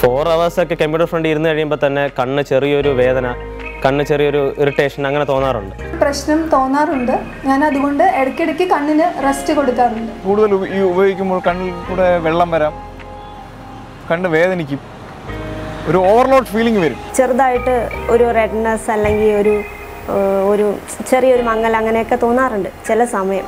Four ഒക്കെ computer front ഇരുന്ന് കഴിയുമ്പോൾ തന്നെ കണ്ണ് ചെറിയൊരു വേദന കണ്ണ് ചെറിയൊരു ഇറിറ്റേഷൻ അങ്ങനെ തോന്നാറുണ്ട് പ്രശ്നം തോന്നാറുണ്ട് ഞാൻ അതുകൊണ്ട് ഇടയ്ക്കിടയ്ക്ക് കണ്ണിന് റെസ്റ്റ് കൊടുക്കാറുണ്ട് കൂടുതൽ ഉപ- ഈ ഉപയോഗിക്കുമ്പോൾ കണ്ണിൽ കൂടെ വെള്ളം വരാം കണ്ണ് വേദനിക്കും ഒരു ഓവർലോഡ് ഫീലിംഗ് വരും ചെറുതായിട്ട് ഒരു റെഡ്നെസ് അല്ലെങ്കിൽ ഒരു ഏഹ്, ഒരു ചെറിയൊരു മങ്ങൽ അങ്ങനെയൊക്കെ തോന്നാറുണ്ട് ചില സമയം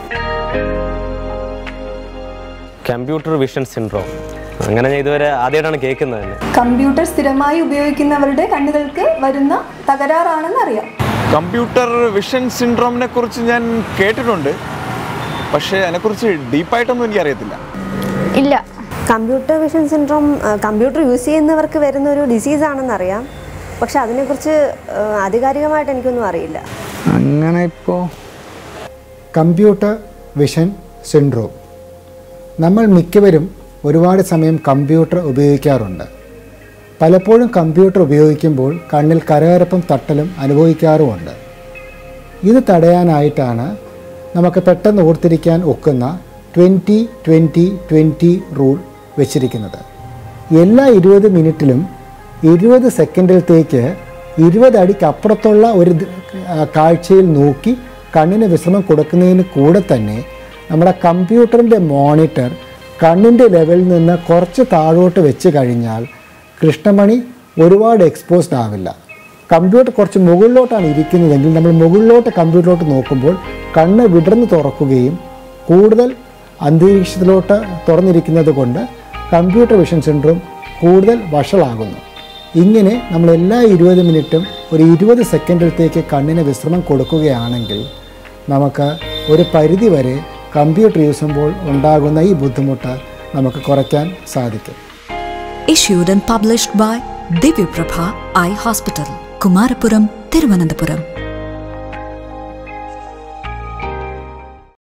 കമ്പ്യൂട്ടർ വിഷൻ സിൻഡ്രോം അങ്ങനെ ഞാൻ ഇതുവരെ ആദ്യമായിട്ടാണ് കേൾക്കുന്നത് തന്നെ കമ്പ്യൂട്ടർ സ്ഥിരമായി ഉപയോഗിക്കുന്നവരുടെ കണ്ണുകൾക്ക് വരുന്ന തകരാറാണെന്ന് അറിയാം കമ്പ്യൂട്ടർ വിഷൻ സിൻഡ്രോമിനെ കുറിച്ച് ഞാൻ കേട്ടിട്ടുണ്ട് പക്ഷേ അതിനെക്കുറിച്ച് ഡീപ്പായിട്ടൊന്നും എനിക്കറിയത്തില്ല ഇല്ല computer vision syndrome computer use ചെയ്യുന്നവർക്ക് വരുന്ന ഒരു ഡിസീസ് ആണെന്നറിയാം പക്ഷെ അതിനെക്കുറിച്ച് ഏഹ്, ആധികാരികമായിട്ട് എനിക്കൊന്നും അറിയില്ല അങ്ങനെ ഇപ്പോൾ കമ്പ്യൂട്ടർ വിഷൻ സിൻഡ്രോം നമ്മൾ മിക്കവരും ഒരുപാട് സമയം കമ്പ്യൂട്ടർ ഉപയോഗിക്കാറുണ്ട് പലപ്പോഴും കമ്പ്യൂട്ടർ ഉപയോഗിക്കുമ്പോൾ കണ്ണിൽ കരകരപ്പും തട്ടലും അനുഭവിക്കാറുമുണ്ട് ഇത് തടയാനായിട്ടാണ് നമുക്ക് പെട്ടെന്ന് ഓർത്തിരിക്കാൻ ഒക്കുന്ന ട്വൻറ്റി ട്വൻറ്റി ട്വൻറ്റി റൂൾ വെച്ചിരിക്കുന്നത് എല്ലാ ഇരുപത് മിനിറ്റിലും ഇരുപത് സെക്കൻഡിലത്തേക്ക് ഇരുപത് അടിക്ക് അപ്പുറത്തുള്ള ഒരു ദ- ആ, കാഴ്ചയിൽ നോക്കി കണ്ണിന് വിശ്രമം കൊടുക്കുന്നതിന് കൂടെ തന്നെ നമ്മുടെ കമ്പ്യൂട്ടറിൻ്റെ മോണിറ്റർ കണ്ണിൻ്റെ ലെവലിൽ നിന്ന് കുറച്ച് താഴോട്ട് വെച്ച് കഴിഞ്ഞാൽ കൃഷ്ണമണി ഒരുപാട് എക്സ്പോസ്ഡ് ആവില്ല കമ്പ്യൂട്ടർ കുറച്ച് മുകളിലോട്ടാണ് ഇരിക്കുന്നതെങ്കിൽ നമ്മൾ മുകളിലോട്ട് കമ്പ്യൂട്ടറിലോട്ട് നോക്കുമ്പോൾ കണ്ണ് വിടർന്ന് തുറക്കുകയും കൂടുതൽ അന്തരീക്ഷത്തിലോട്ട് തുറന്നിരിക്കുന്നത് കൊണ്ട് കമ്പ്യൂട്ടർ വിഷൻ സിൻഡ്രോം കൂടുതൽ വഷളാകുന്നു ഇങ്ങനെ നമ്മൾ എല്ലാ ഇരുപത് മിനിറ്റും ഒരു ഇരുപത് സെക്കൻഡിലത്തേക്ക് കണ്ണിന് വിശ്രമം കൊടുക്കുകയാണെങ്കിൽ നമുക്ക് ഒരു പരിധി വരെ കമ്പ്യൂട്ടർ യൂസ് ചെയ്യുമ്പോൾ ഉണ്ടാകുന്ന ഈ ബുദ്ധിമുട്ട് നമുക്ക് കുറയ്ക്കാൻ സാധിക്കും issued and published by Divya Prabha Eye Hospital, Kumarapuram, Thiruvananthapuram.